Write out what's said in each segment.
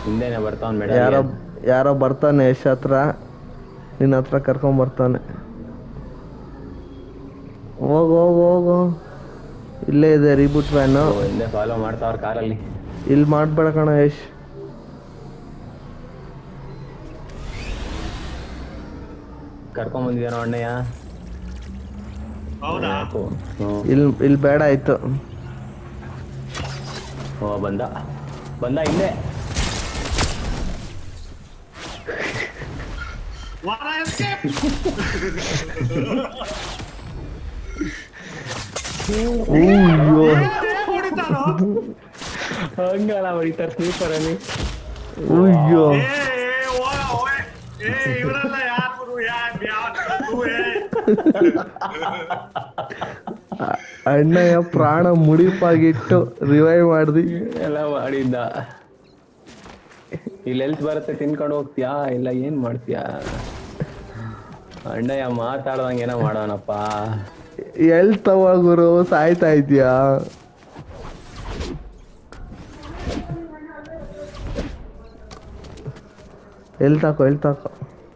ಹಿಂದೆನೆ ಬರ್ತಾವ್ ಯಾರೋ ಮೇಡಮ್ ಯಾರೋ ಬರ್ತಾನೆ ಯಶ್ ಹತ್ರ ನಿನ್ನ ಹತ್ರ ಕರ್ಕೊಂಡ್ ಬರ್ತಾನೆ ಹೋಗು ಹೋಗು ಹೋಗು ಇಲ್ಲೇ ಇದೆ ರೀಬೂಟ್ ವ್ಯಾನು ಹಿಂದೆ ಫಾಲೋ ಮಾಡ್ತಾವ್ರ ಕಾರಲ್ಲಿ ಇಲ್ಲಿ ಮಾಡ್ಬೇಡ ಕಣ ಯಶ್ ಕರ್ಕೊಂಡ್ ಬಂದಿದ್ದಾನೋ ಅಣ್ಣಯ್ಯ ಹೌದಾ ಯಾಕೋ? ಹ್ಮ್. ಇಲ್ಲಿ ಇಲ್ಲಿ ಬೇಡ ಆಯ್ತು ಓ ಬಂದ ಬಂದ ಹಿಂದೆ ವಾರ escape! ಅಯ್ಯೋ ಏ, ಏ, ಹೊಡಿತಾನೋ? ಹಂಗಲ್ಲ ಹೊಡಿತಾರ ಸ್ನೀಪರ್ ಅಲ್ಲಿ ಅಯ್ಯೋ ಏ, ಏ, ಹೋಗ, ಹೋಗ. ಏ, ಇವ್ರೆಲ್ಲ ಯಾರ್ ಗುರು? ಯಾರ್- ಯಾರ್ ಗುರು, ಏ? ಅಣ್ಣಯ್ಯ ಪ್ರಾಣ ಮುಡಿಪಾಗಿಟ್ಟು ರಿವೈವ್ ಮಾಡ್ದಿ ಎಲ್ಲ ಮಾಡಿದ್ದ ಇಲ್ಲಿ ಎಲ್ತ್ ಬರುತ್ತೆ ತಿನ್ಕೊಂಡು ಹೋಗ್ತೀಯಾ ಇಲ್ಲ ಏನ್ ಮಾಡ್ತೀಯಾ ಅಣ್ಣಯ್ಯ ಮಾತಾಡ್ದಂಗೆ ಏನೋ ಮಾಡೋನಪ್ಪ ಎಲ್ತವ ಗುರು ಸಾಯ್ತಾ ಇದ್ಯಾ ಎಲ್ ತಾಕೋ ಎಲ್ ತಾಕೋ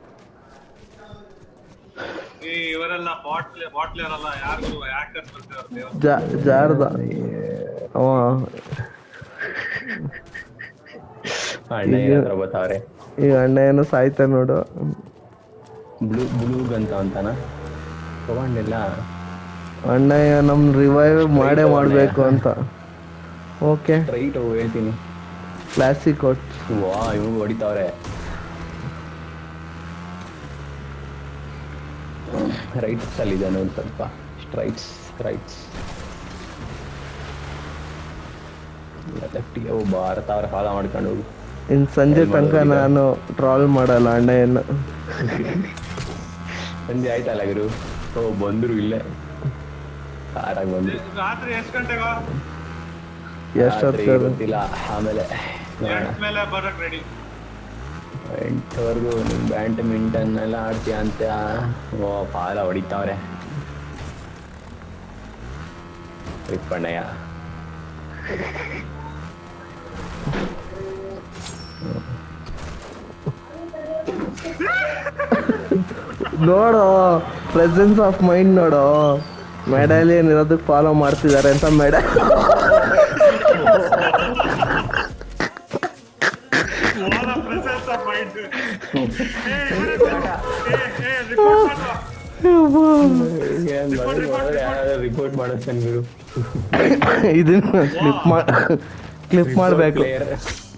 ಏ, ಇವರೆಲ್ಲ ಬಾಟ್ಲ್ ಬಾಟ್ಲಿಯರ್ ಅಲ್ಲ ಯಾರ್ ಗುರು ಹ್ಯಾಕರ್ಸ್ ಬರ್ತಿದಾರೆ ದೇವ್ರು. ಜಾ ಜಾರ್ದ ಅವ ಅಣ್ಣಯ್ಯ ಹತ್ರ ಬರ್ತಾವ್ರೆ ಈಗ ಅಣ್ಣ ಏನೋ ಸಾಯ್ತಾ ನೋಡು ಬ್ಲೂ ಬ್ಲೂ ಗಂತ ಅಂತಾನ ತಗೊಂಡಿಲ್ಲ ಅಣ್ಣಯ್ಯ ನಮ್ ರಿವೈವ್ ಮಾಡೇ ಮಾಡ್ಬೇಕು ಅಂತ ಓಕೆ ರೈಟ್ ಹೇಳ್ತೀನಿ ಕ್ಲಾಸಿಕ್ ಕೊಟ್ ವಾ ಇವ್ ಹೊಡಿತಾವ್ರೆ ರೈಟ್ಸ್ ಅಲ್ಲಿ ಇದ್ದಾನೆ ಒಂದು ಸ್ವಲ್ಪ ಸ್ಟ್ರೈಟ್ಸ್ ರೈಟ್ಸ್ ಲೆಫ್ಟಿಗೆ ಒಬ್ಬ ಬರ್ತಾವ್ರೆ ಫಾಲೋ ಮಾಡ್ಕೊಂಡು ಹೋಗಿ ಇನ್ ಸಂಜೆ ತನಕ ನಾನು ಟ್ರಾಲ್ ಮಾಡಲ್ಲ ಅಣ್ಣಯ್ಯನ ಸಂಜೆ ಆಯ್ತಲ್ಲ ಗುರು ಓ ಬಂದ್ರು ಇಲ್ಲೇ ಕಾರಾಗಿ ಬಂದ್ರು ರಾತ್ರಿ ಎಷ್ಟ್ ಗಂಟೆಗ ಎಷ್ಟು ರಾತ್ರಿ ಹೊತ್ತು ಗೊತ್ತಿಲ್ಲ ಆಮೇಲೆ ನೋಡೋಣ ಎಂಟ್ ಮೇಲೆ ಬರಕ್ ರೆಡಿ ಎಂಟವರೆಗೂ ನೀವು ಬ್ಯಾಡ್ಮಿಂಟನ್ ಎಲ್ಲ ಆಡ್ತೀಯ ಅಂತ ಓ ಪಾಲ ಹೊಡಿತಾವ್ರೆ ರಿಪ್ಪಣ್ಣಯ್ಯ ನೋಡು ಪ್ರೆಸೆನ್ಸ್ ಆಫ್ ಮೈಂಡ್ ನೋಡು ಮೆಡಾಲಿಯನ್ ಇರೋದಕ್ಕೆ ಫಾಲೋ ಮಾಡ್ತಿದ್ದಾರೆ ಅಂತ ಮೆಡ What a presence of mind. ಏ, ಇವ್ರೇ ಗುರು. ಏ, ಏ, report ಮಾಡ್ರು. ರಿಪೋರ್ಟ್ ಮಾಡಿಸ್ತಾನೆ ಗುರು ಇದನ್ನ ಕ್ಲಿಪ್ ಮಾ ಕ್ಲಿಪ್ ಮಾಡಬೇಕು ಪ್ಲೇಯರ್